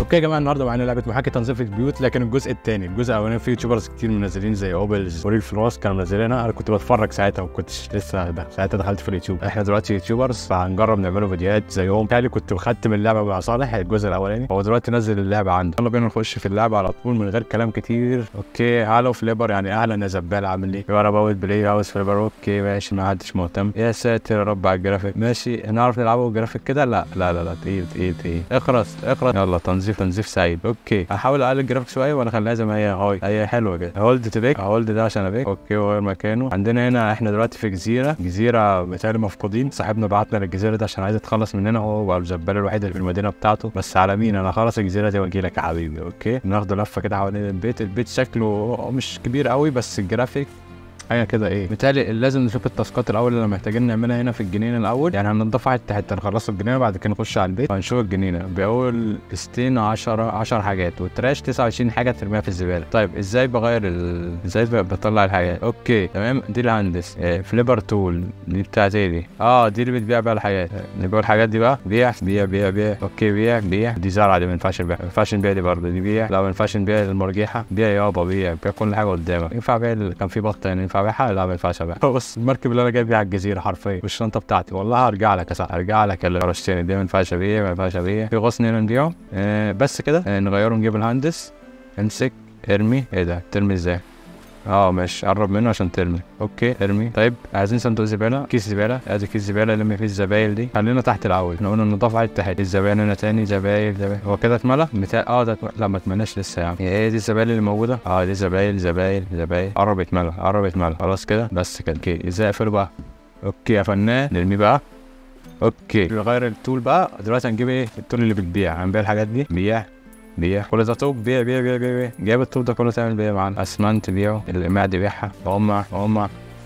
اوكي يا جماعه النهارده معانا لعبه محاكي تنظيف البيوت لكن الجزء الثاني الجزء الاولاني فيه يوتيوبرز كتير منزلين زي اوبلز وريل فلوس كانوا منزلينها انا كنت بتفرج ساعتها وما كنتش لسه دخ- ساعتها دخلت في اليوتيوب احنا دلوقتي يوتيوبرز فهنجرب نعملوا فيديوهات زيهم تالي كنت ختم اللعبه مع صالح الجزء الاولاني هو دلوقتي نزل اللعبه عنده يلا بينا نخش في اللعبه على طول من غير كلام كتير اوكي هالو فليبر يعني اهلا يا زبال عامل ايه يو اباوت بلاي هاوس فليبر اوكي ماشي ما حدش مهتم يا ساتر يا رب على الجرافيك ماشي هنعرف نلعبه بالجرافيك كده لا لا لا لا تقيل تقيل تقيل اخرس اخرس يلا تنظيف تنظيف سعيد اوكي هحاول اقلل الجرافيك شويه وانا اخليها زي ما هي هاي هي حلوه كده هولد تو بيك هولد ده عشان ابيك اوكي وغير مكانه عندنا هنا احنا دلوقتي في جزيره جزيره بتاعي مفقودين صاحبنا بعتنا للجزيره دي عشان عايز يتخلص مننا هو بقى الزبال الوحيد اللي في المدينه بتاعته بس على مين انا خلاص الجزيره دي واجي لك يا حبيبي اوكي ناخد لفه كده حوالين البيت البيت شكله مش كبير قوي بس الجرافيك حاجه كده ايه بالتالي لازم نشوف التاسكات الاول اللي محتاجين نعملها هنا في الجنينه الاول يعني هننضفها حته حته نخلص الجنينه بعد كده نخش على البيت وهنشوف الجنينه بيقول ستين 10 10 حاجات والتراش 29 حاجه ترميها في الزباله طيب ازاي بغير ال... ازاي ب- بطلع الحاجات اوكي تمام دي الهندس آه، فليبر تول دي بتاعت ايه دي اه دي اللي بتبيع بقى الحاجات آه، نبيع الحاجات دي بقى بيع بيع بيع بيع اوكي بيع بيع دي زرعه دي ما ينفعش نبيع ما ينفعش نبيع دي برضه دي بيع لا ما ينفعش نبيع المرجيحه بيع يابا بيع بيع كل حاجه قدامك ينفع بيع ال- كان في بطه يعني ينفع بيعها لا ما ينفعش ابيعها بص المركب اللي انا جاي بيها على الجزيره حرفيا والشنطه بتاعتي والله هرجع لك يا صاحبي هرجع لك اللي رشتني دي ما ينفعش ابيع ما ينفعش ابيع في غصن هنا نبيعه آه بس كده آه نغيره نجيب الهندس امسك ارمي ايه ده ترمي ازاي اه ماشي قرب منه عشان ترمي اوكي ارمي طيب عايزين صندوق زباله كيس زباله ادي كيس زباله لم فيه الزبايل دي خلينا تحت الاول احنا قلنا نضاف على تحت الزبايل هنا تاني زبايل زبايل هو كده اتملى متاع اه ده اتملى. لا ما اتملاش لسه يا عم هي ايه دي الزبايل اللي موجوده اه دي زبايل زبايل زبايل قرب يتملى قرب يتملى خلاص كده بس كده اوكي ازاي اقفله بقى اوكي قفلناه نرميه بقى اوكي نغير التول بقى دلوقتي هنجيب ايه التول اللي بتبيع هنبيع الحاجات دي بيع بيع كل ده طوب بيع بيع بيع بيع بيع جايب الطوب ده كله تعمل بيع معانا اسمنت بيعه القماع دي بيعها قمع قمع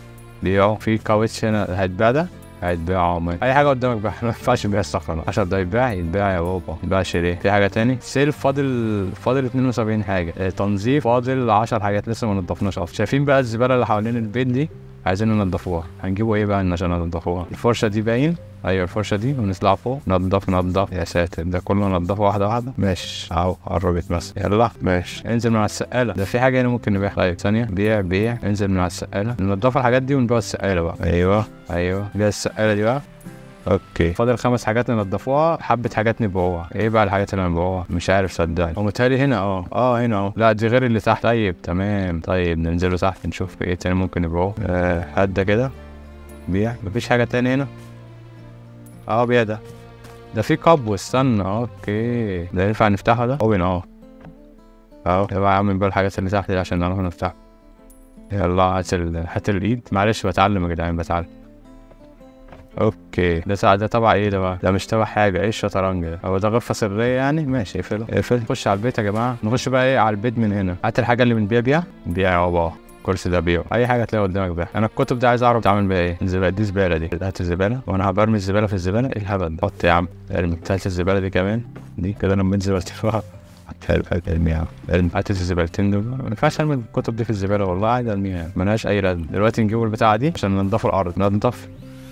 بيعه في كاوتش هنا هيتباع ده هيتباع عمال اي حاجه قدامك بقى ما ينفعش نبيع الصخره 10 ده يتباع يتباع يا بابا يتباع ليه في حاجه تاني سيلف فاضل فاضل 72 حاجه آه، تنظيف فاضل 10 حاجات لسه ما نضفناش اصلا شايفين بقى الزباله اللي حوالين البيت دي عايزين ننضفوها هنجيبوا ايه بقى عشان ننضفوها الفرشه دي باين ايوه الفرشه دي ونطلع فوق نضف نضف يا ساتر ده كله نضفه واحده واحده ماشي اهو قربت بس يلا ماشي انزل من على السقاله ده في حاجه هنا ممكن نبيعها طيب ثانيه بيع بيع انزل من على السقاله ننضف الحاجات دي ونبيع السقاله بقى ايوه ايوه بيع السقاله دي بقى اوكي فاضل خمس حاجات ننضفوها حبه حاجات نبيعوها ايه بقى الحاجات اللي نبيعوها مش عارف صدقني هو متهيألي هنا اه اه هنا اه لا دي غير اللي تحت طيب تمام طيب ننزله تحت نشوف ايه تاني ممكن نبيعوه آه هات ده كده بيع مفيش حاجه تاني هنا اه بيع ده ده في كابو استنى اوكي ده ينفع نفتحه ده اوبن اه اهو يبقى يا عم بقى الحاجات اللي تحت دي عشان نعرف نفتحها يلا هات ال- هات الايد معلش بتعلم يا جدعان بتعلم اوكي ده ساعة ده تبع ايه ده بقى ده مش تبع حاجه ايه الشطرنج ده هو ده غرفه سريه يعني ماشي اقفله اقفل نخش على البيت يا جماعه نخش بقى ايه على البيت من هنا هات الحاجه اللي بنبيع بيها بيع يابا الكرسي ده بيعه اي حاجه تلاقيها قدامك بيع انا الكتب دي عايز اعرف تعمل بيها ايه الزباله دي زباله دي هات الزباله وانا هبرمي الزباله في الزباله ايه الهبل ده حط يا عم ارمي هات الزباله دي كمان دي كده انا بنزل ارتفاع حلو حلو ارمي يا عم ارمي هات الزبالتين دول ما ينفعش ارمي الكتب دي في الزباله والله عادي ارميها يعني. ملهاش اي لازمه دلوقتي نجيبوا البتاعه دي عشان ننضف الارض ننضف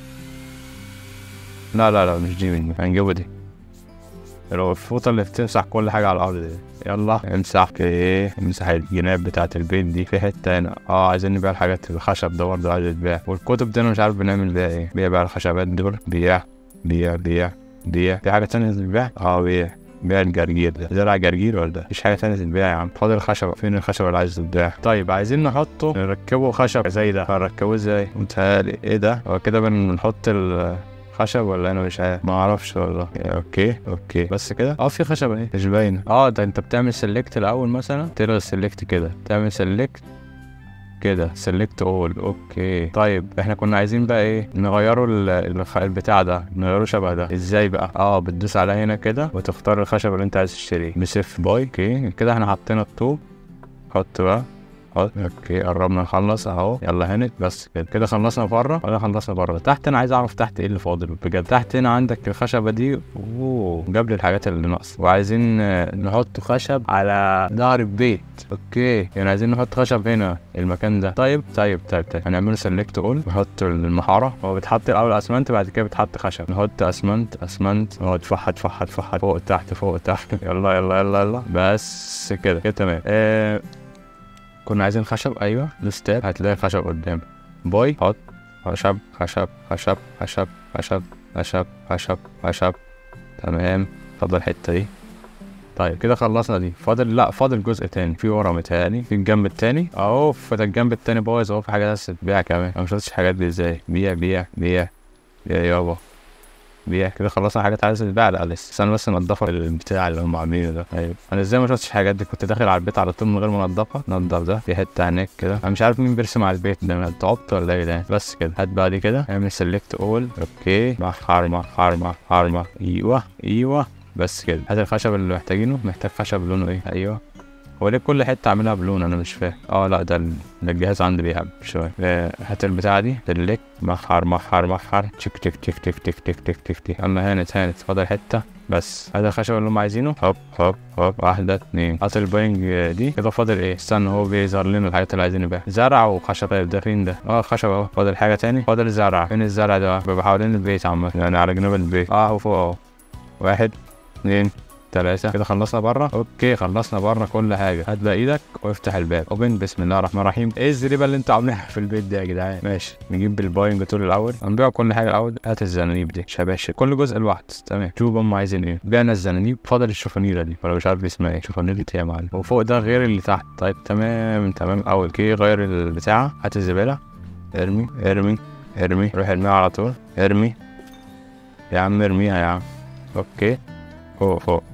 لا لا لا مش دي مني هنجيبه دي لو الفوطة اللي بتمسح كل حاجة على الأرض دي يلا امسح ايه امسح الجناب بتاعت البيت دي في حتة هنا اه عايزين نبيع الحاجات الخشب ده برضه عايز يتباع والكتب دي انا مش عارف بنعمل بيها ايه بيع بقى الخشبات دول بيع بيع بيع بيع في حاجة تانية تتباع اه بيع بيع الجرجير ده زرع جرجير ولا ده مفيش حاجة تانية تتباع يا عم فاضل الخشبة فين الخشبة اللي عايز تتباع طيب عايزين نحطه نركبه خشب زي ده هنركبه ازاي متهيألي ايه ده هو كده بنحط ال خشب ولا انا مش عارف ما اعرفش والله اوكي اوكي بس كده اه في خشب اهي مش باينه اه ده انت بتعمل سيلكت الاول مثلا تلغي السيلكت كده تعمل سيلكت كده سيلكت اول اوكي طيب احنا كنا عايزين بقى ايه نغيره ال- الخ- البتاع ده نغيره شبه ده ازاي بقى اه بتدوس على هنا كده وتختار الخشب اللي انت عايز تشتريه بسيف باي اوكي كده احنا حطينا الطوب حط بقى حط اوكي قربنا نخلص اهو يلا هنت بس كده كده خلصنا بره ولا خلصنا بره تحت انا عايز اعرف تحت ايه اللي فاضل بجد تحت هنا عندك الخشبه دي اوه جاب لي الحاجات اللي ناقصه وعايزين آه، نحط خشب على ظهر البيت اوكي يعني عايزين نحط خشب هنا المكان ده طيب طيب طيب طيب هنعمله سيلكت اول نحط المحاره هو بيتحط الاول اسمنت بعد كده بيتحط خشب نحط اسمنت اسمنت نقعد فحت فحت فحت فوق تحت فوق تحت يلا يلا يلا يلا بس كده كده تمام آه كنا عايزين خشب ايوه الستاب هتلاقي خشب قدام باي حط خشب خشب خشب خشب خشب خشب خشب خشب تمام فضل الحته دي طيب كده خلصنا دي فاضل لا فاضل جزء تاني في ورا متهيألي في الجنب التاني اهو في الجنب التاني بايظ اهو في حاجات لسه تتباع كمان انا مشفتش الحاجات دي ازاي بيع بيع بيع بيع يابا بيع كده خلصنا حاجات عايزه تتباع لا لسه استنى بس نضفها البتاع اللي هم عاملينه ده ايوه انا ازاي ما شفتش الحاجات دي كنت داخل على البيت على طول من غير ما انضفها نضف ده في حته هناك كده انا مش عارف مين بيرسم على البيت ده انت عبط ولا ايه ده بس كده هات بعد كده اعمل سيلكت اول اوكي محر محر محر محر ايوه ايوه بس كده هات الخشب اللي محتاجينه محتاج خشب لونه ايه ايوه هو ليه كل حته عاملها بلون انا مش فاهم اه لا ده ال- ده الجهاز عندي بيهب شويه آه، هات البتاعه دي سلك محر محر محر تشك تشك تشك تشك تشك تشك تشك تشك تشك يلا هانت هانت فاضل حته بس هذا الخشب اللي هم عايزينه هوب هوب هوب واحده اتنين هات الباينج دي كده فاضل ايه استنى هو بيظهر لنا الحاجات اللي عايزين نبيعها زرع وخشب طيب ده فين ده اه خشب اهو فاضل حاجه تاني فاضل الزرع فين الزرع ده بيبقى حوالين البيت عامه يعني على جنب البيت اه هو فوق اهو واحد اتنين تلاتة كده خلصنا بره اوكي خلصنا بره كل حاجة هات بقى ايدك وافتح الباب اوبن بسم الله الرحمن الرحيم ايه الزريبة اللي انتوا عاملينها في البيت دي يا جدعان ماشي نجيب بالباينج تول الاول هنبيع كل حاجة الاول هات الزنانيب دي شباشب كل جزء لوحده تمام شوف هم عايزين ايه بعنا الزنانيب فاضل الشوفانيرة دي ولا مش عارف اسمها ايه شوفانيرة ايه يا معلم وفوق ده غير اللي تحت طيب تمام تمام اول كي غير البتاعة هات الزبالة ارمي ارمي ارمي روح ارميها على طول ارمي يا عم ارميها يا عم اوكي فوق فوق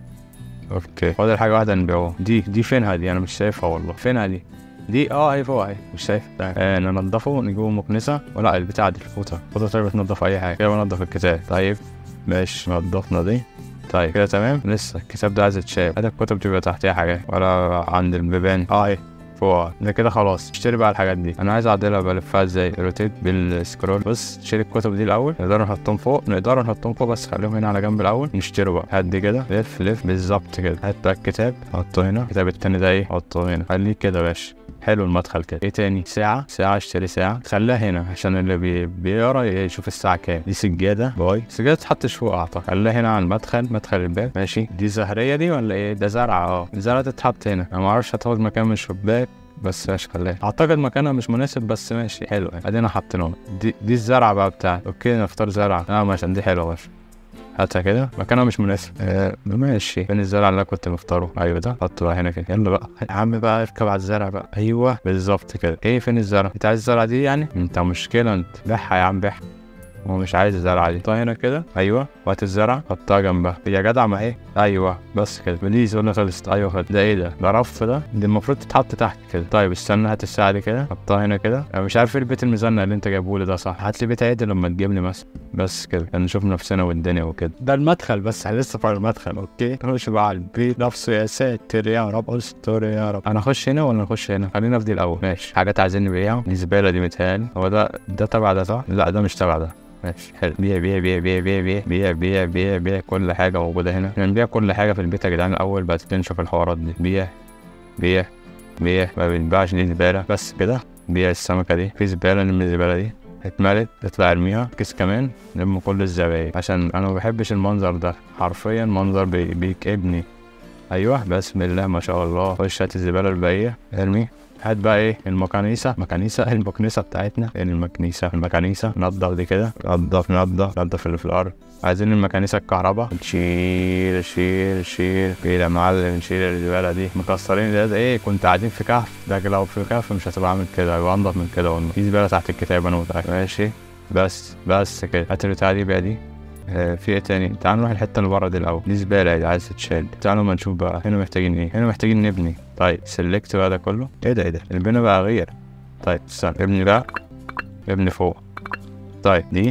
اوكي فاضل حاجه واحده نبيعوها دي دي فينها دي انا مش شايفها والله فينها دي دي اه هي فوق اهي مش شايف آه ننضفه نجيبه مكنسه ولا البتاع دي الفوطه الفوطه طيب بتنضف اي حاجه كده بنضف الكتاب طيب ماشي نضفنا دي طيب كده تمام لسه الكتاب ده عايز يتشال هذا الكتب تبقى تحتها حاجات ولا عند البيبان اه اهي فوق ده كده خلاص اشتري بقى الحاجات دي انا عايز اعدلها بلفها ازاي روتيت بالسكرول بص تشيل الكتب دي الاول نقدر نحطهم فوق نقدر نحطهم فوق بس خليهم هنا على جنب الاول نشتري بقى هات دي كده لف لف بالظبط كده هات بقى الكتاب حطه هنا الكتاب التاني ده ايه حطه هنا خليه كده يا باشا حلو المدخل كده ايه تاني ساعة ساعة اشتري ساعة خليها هنا عشان اللي بي... بيقرا يشوف الساعة كام دي سجادة باي سجادة تحطش فوق اعتقد خليها هنا على المدخل مدخل الباب ماشي دي زهرية دي ولا ايه ده زرع اه الزرعة تتحط هنا انا معرفش هتاخد مكان من الشباك بس ماشي خليها اعتقد مكانها مش مناسب بس ماشي حلو يعني ادينا حاطينها دي دي الزرعة بقى بتاعتي اوكي نختار زرعة اه ماشي دي حلوة ماشي هاتها كده مكانها مش مناسب آه ماشي فين الزرع اللي انا كنت مختاره ايوه ده حطه بقى هنا كده يلا بقى يا عم بقى اركب على الزرع بقى ايوه بالظبط كده ايه فين الزرع انت عايز الزرعه دي يعني انت مشكله انت بيعها يا عم بيعها هو مش عايز الزرعه دي حطها هنا كده ايوه وهات الزرع حطها جنبها يا جدع ما ايه ايوه بس كده بليز قلنا خلصت ايوه خد ده ايه ده ده رف ده دي المفروض تتحط تحت كده طيب استنى هات الساعه دي كده حطها هنا كده انا مش عارف ايه البيت المزنق اللي انت جايبه لي ده صح هات لي بيت عادل لما تجيب لي مثلا بس كده عشان نشوف نفسنا والدنيا وكده ده المدخل بس احنا لسه في المدخل اوكي نخش بقى على البيت نفسه يا ساتر يا رب استر يا رب انا اخش هنا ولا نخش هنا خلينا في دي الاول ماشي حاجات عايزين نبيعها دي زباله دي متهيألي هو ده ده تبع ده صح لا ده مش تبع ده ماشي حلو بيع بيع بيع بيع بيع بيع بيع بيع بيع بيع كل حاجة موجودة هنا احنا نبيع كل حاجة في البيت يا جدعان الأول بعد كده نشوف الحوارات دي بيع بيع بيع ما بنبيعش دي زبالة بس كده بيع السمكة دي في زبالة نرمي الزبالة دي اتملت اطلع ارميها كيس كمان نلم كل الزباين عشان انا ما بحبش المنظر ده حرفيا منظر بي بيكئبني ايوه بسم الله ما شاء الله خش هات الزبالة الباقية ارمي هات بقى ايه المكنيسة مكنيسة المكنسة بتاعتنا فين المكنيسة المكنيسة نضف دي كده نضف نضف نضف اللي في الأرض عايزين المكنيسة الكهرباء نشيل شيل شيل كده يا معلم نشيل الزبالة دي مكسرين ده, ده ايه كنت قاعدين في كهف ده لو في كهف مش هتبقى عامل كده هيبقى انضف من كده والله في زبالة تحت الكتاب انا متأكد ماشي بس بس كده هات البتاعة دي بقى دي آه، في ايه تاني تعالوا نروح الحته اللي بره دي الاول دي زباله دي عايز تتشال تعالوا ما نشوف بقى هنا محتاجين ايه هنا محتاجين نبني طيب سلكت بقى ده كله ايه ده ايه ده البنا بقى غير طيب استنى ابني بقى ابني فوق طيب دي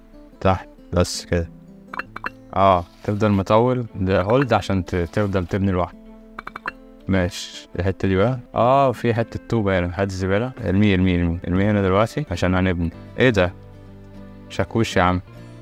تحت بس كده اه تفضل مطول ده هولد عشان ت- تفضل تبني لوحدك ماشي الحته دي بقى اه في حته طوبه هنا هات الزباله ارميه ارميه ارميه ارميه هنا دلوقتي عشان هنبني ايه ده شاكوش يا عم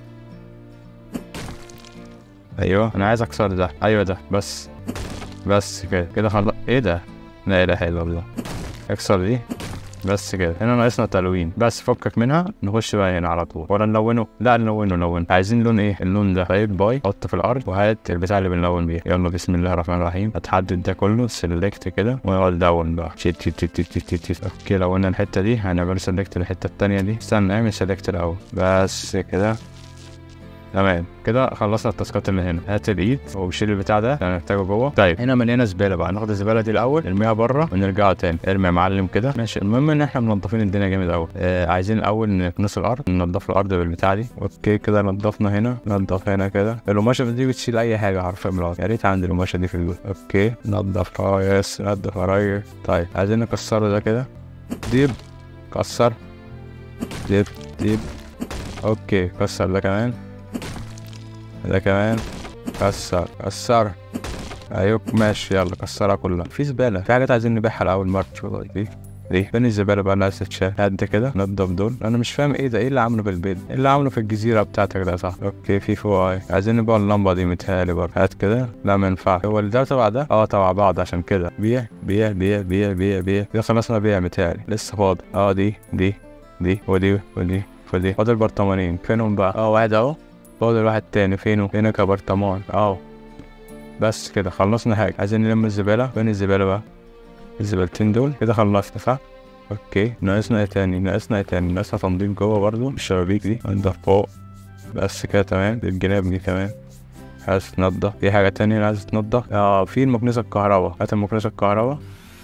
ايوه انا عايز اكسر ده ايوه ده بس بس كده كده خلاص ايه ده لا اله الا الله اكسر دي بس كده هنا ناقصنا تلوين بس فكك منها نخش بقى هنا على طول ولا نلونه لا نلونه نلون عايزين لون ايه اللون ده طيب باي حط في الارض وهات البتاع اللي بنلون بيها يلا بسم الله الرحمن الرحيم هتحدد ده كله سيلكت كده ونقعد لون بقى شيت شيت شيت شيت شيت شيت اوكي لونا الحته دي هنعمل سيلكت الحته التانيه دي استنى اعمل سيلكت الاول بس كده تمام كده خلصنا التاسكات اللي هنا هات الايد وشيل البتاع ده اللي هنحتاجه جوه طيب هنا مليانه زباله بقى ناخد الزباله دي الاول نرميها بره ونرجع تاني ارمي يا معلم كده ماشي المهم ان احنا منضفين الدنيا جامد قوي آه عايزين الاول نكنس الارض ننضف الارض بالبتاع دي اوكي كده نضفنا هنا نضف هنا كده القماشه دي بتشيل اي حاجه حرفيا من الارض يا ريت عندي القماشه دي في البيت اوكي نضف اه يس نضف يا راجل طيب عايزين نكسره ده كده ديب كسر ديب ديب اوكي كسر ده كمان ده كمان كسر كسر ايوه ماشي يلا كسرها كلها في زباله في حاجات عايزين نبيعها الاول ماركت والله دي دي فين الزباله بقى اللي عايز تتشال قد كده نضف دول انا مش فاهم ايه ده ايه اللي عامله في البيت ايه اللي عامله في الجزيره بتاعتك ده صح اوكي في فوق اي عايزين نبيع اللمبه دي متهيألي برضه هات كده لا ما ينفعش هو اللي ده تبع ده اه تبع بعض عشان كده بيع بيع بيع بيع بيع بيع كده خلصنا بيع متهيألي لسه فاضي اه دي دي دي ودي ودي ودي فاضل برطمانين فينهم بقى اه واحد اهو فاضل واحد تاني فينه هناك برطمان اه بس كده خلصنا حاجة عايزين نلم الزبالة فين الزبالة بقى الزبالتين دول كده خلصنا صح اوكي ناقصنا ايه تاني ناقصنا ايه تاني ناقصنا تنظيف جوه برضو الشبابيك دي ننضف فوق بس كده تمام الجناب دي كمان عايز تنضف في حاجة تانية عايز تنضف اه في المكنسة الكهرباء هات المكنسة الكهرباء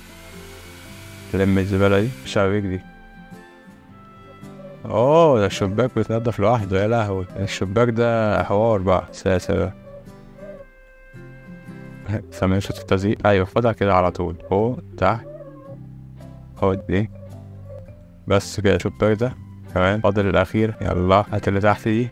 لم الزبالة دي الشبابيك دي اوه ده الشباك بيتنضف لوحده يا لهوي الشباك ده حوار بقى ساسة بقى ثمانية شوط التزييق ايوه خدها كده على طول فوق تحت خد دي بس كده الشباك ده كمان فاضل الاخير يلا هات اللي تحت دي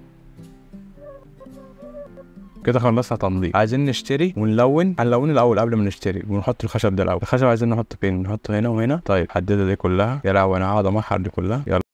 كده خلصنا تنظيف عايزين نشتري ونلون هنلون الاول قبل ما نشتري ونحط الخشب ده الاول الخشب عايزين نحطه فين نحطه هنا وهنا طيب حددها دي كلها يا لهوي انا هقعد امحر دي كلها يلا